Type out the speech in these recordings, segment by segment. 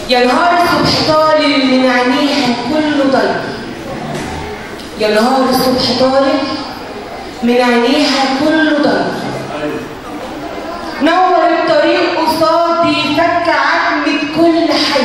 يا نهار الصبح طالع من عينيها كله ضيق يا نهار الصبح طالع من عينيها كله ضيق نور الطريق قصادي فك عتمة كل حي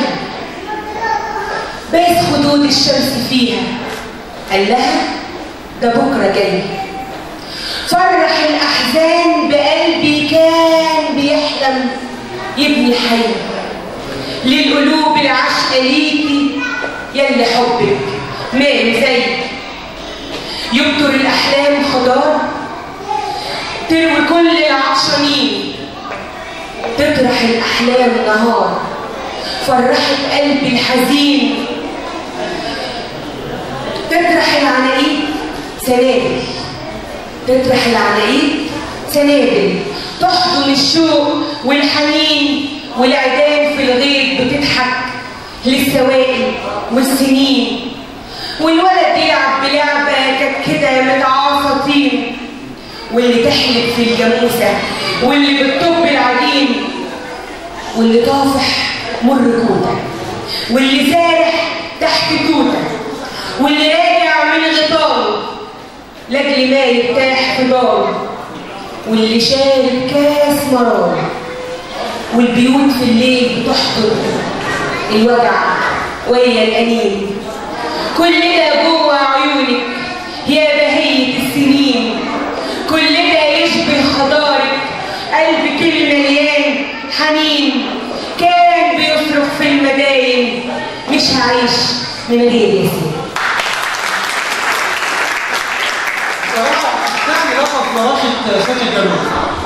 بس خدود الشمس فيها قال لها ده بكرة جاي فرح الأحزان بقلبي كان بيحلم يبني حي للقلوب العشقة ليكي يلي حبك مال زيك يبطر الأحلام خضار تروي كل العطشانين تطرح الأحلام نهار فرحت قلبي الحزين تطرح العناقيد سنابل تطرح العناقيد سنابل تحضن الشوق والحنين والعيدان في الغيط بتضحك للسوائل والسنين والولد يلعب بلعبة كانت كده متعاصة طين واللي تحلب في الجاموسة واللي بتطب العجين واللي طافح مر كوتة واللي سارح تحت توتة واللي راجع من غطاره لاجل ما يرتاح في داره واللي شارب كاس مرار والبيوت في الليل بتحضر الوجع ويا الأنين كل ده جوه عيونك يا بهية السنين كل ده يشبه خضارك قلب كل مليان حنين كان بيصرخ في المداين مش هعيش من غير ياسين صراحة تعني لقب فراشة ساكن جنوب